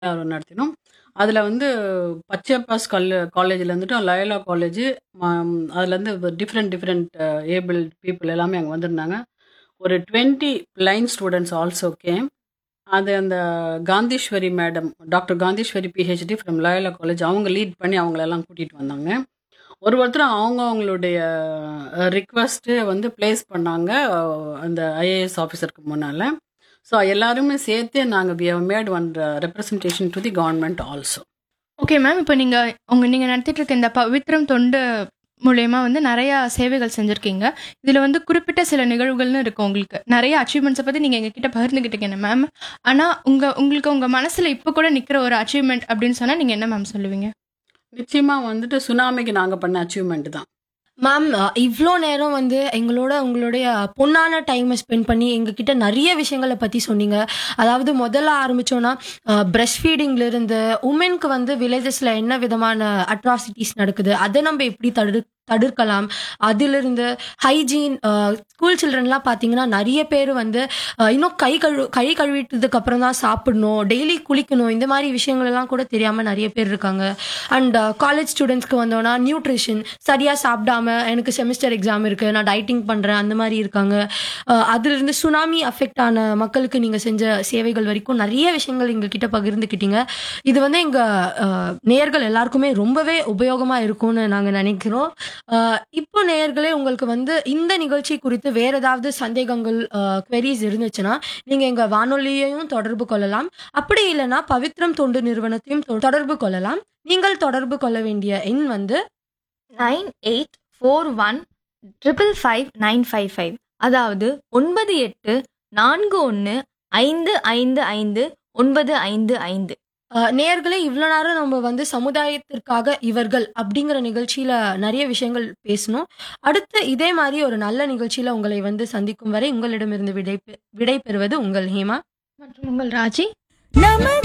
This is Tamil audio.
நடத்தினோம். அதில வந்து பச்சையப்பாஸ் கல் காலேஜ்ல இருந்துட்டும், லயோலா காலேஜ் ம அதுலேருந்து டிஃபரெண்ட் டிஃபரெண்ட் ஏபிள்ட் பீப்பிள் எல்லாமே அங்க வந்திருந்தாங்க. ஒரு 20 பிளைண்ட் ஸ்டூடண்ட்ஸ் ஆல்சோ கேம். அது அந்த Kantheeswari madam, doctor Kantheeswari PhD from Loyola college அவங்க லீட் பண்ணி அவங்களெல்லாம் கூட்டிட்டு வந்தாங்க. ஒரு ஒருத்தரும் அவங்க அவங்களுடைய ரிக்வெஸ்ட்டு வந்து பிளேஸ் பண்ணாங்க அந்த ஐஏஎஸ் ஆஃபீசருக்கு முன்னால. ஸோ எல்லாருமே சேர்த்து நாங்க we have made one representation to the government also. Okay ma'am. இப்போ நீங்க உங்க நீங்க நடத்திட்டு இருக்க இந்த பவித்ரம் தொண்டு மூலியமா வந்து நெறையா சேவைகள் செஞ்சிருக்கீங்க. இதில வந்து குறிப்பிட்ட சில நிகழ்வுகள்னு இருக்கு உங்களுக்கு. நெறைய அச்சீவ்மெண்ட்ஸ பத்தி நீங்க எங்ககிட்ட பகிர்ந்துக்கிட்டீங்க மேம். ஆனா உங்க உங்களுக்கு உங்க மனசுல இப்ப கூட நிக்கிற ஒரு அச்சீவ்மெண்ட் அப்படின்னு சொன்னா நீங்க என்ன மேம் சொல்லுவீங்க? நிச்சயமா வந்துட்டு சுனாமிக்கு நாங்க பண்ண அச்சீவ்மெண்ட் தான். மேம் இவ்ளோ நேரம் வந்து எங்களோட உங்களுடைய பொன்னான டைமை ஸ்பெண்ட் பண்ணி எங்ககிட்ட நிறைய விஷயங்கள பத்தி சொன்னீங்க. அதாவது முதல்ல ஆரம்பிச்சோம்னா அ பிரெஸ்ட் ஃபீடிங்ல இருந்து உமனுக்கு வந்து வில்லேஜஸ்ல என்ன விதமான அட்ராசிட்டிஸ் நடக்குது, அத நம்ம எப்படி தடு தடுக்கலாம். அதிலிருந்து ஹைஜீன் அ ஸ்கூல் சில்ட்ரன்லாம் பார்த்தீங்கன்னா நெறைய பேர் வந்து அ இன்னும் கை கழு கை கழுவிட்டதுக்கு அப்புறம் தான் சாப்பிடணும், டெய்லி குளிக்கணும் இந்த மாரி விஷயங்கள் எல்லாம் கூட தெரியாம நெறைய பேர் இருக்காங்க. அண்ட் காலேஜ் ஸ்டூடண்ட்ஸ்க்கு வந்தோம்னா நியூட்ரிஷன் சரியா சாப்பிடாம எனக்கு செமஸ்டர் எக்ஸாம் இருக்கு, நான் டயட்டிங் பண்றேன் அந்த மாரி இருக்காங்க. அ அதிலிருந்து சுனாமி அஃபெக்ட் ஆன மக்களுக்கு நீங்க செஞ்ச சேவைகள் வரைக்கும் நெறைய விஷயங்கள் எங்ககிட்ட பகிர்ந்துக்கிட்டீங்க. இது வந்து எங்க அ நேயர்கள் எல்லாருக்குமே ரொம்பவே உபயோகமா இருக்கும்னு நாங்க நினைக்கிறோம். அ இப்போ நேயர்களே உங்களுக்கு வந்து இந்த நிகழ்ச்சி குறித்து வேற ஏதாவது சந்தேகங்கள் அ குவெரீஸ் இருந்துச்சுன்னா, நீங்க எங்க வானொலியையும் தொடர்பு கொள்ளலாம். அப்படி இல்லன்னா பவித்ரம் தொண்டு நிறுவனத்தையும் தொ தொடர்பு கொள்ளலாம். நீங்கள் தொடர்பு கொள்ள வேண்டிய எண் வந்து 9841555955 அதாவது 9841415555 அ நேயர்களே இவ்ளோ நேரம் நம்ம வந்து சமுதாயத்திற்காக இவர்கள் அப்படிங்கிற நிகழ்ச்சியில நெறைய விஷயங்கள் பேசினோம். அடுத்து இதே மாரி ஒரு நல்ல நிகழ்ச்சியில உங்களை வந்து சந்திக்கும் வரை உங்களிடமிருந்து விடை பெ விடை பெறுவது உங்கள் ஹேமா. மற்றும் உங்கள் ராஜி. நம்ம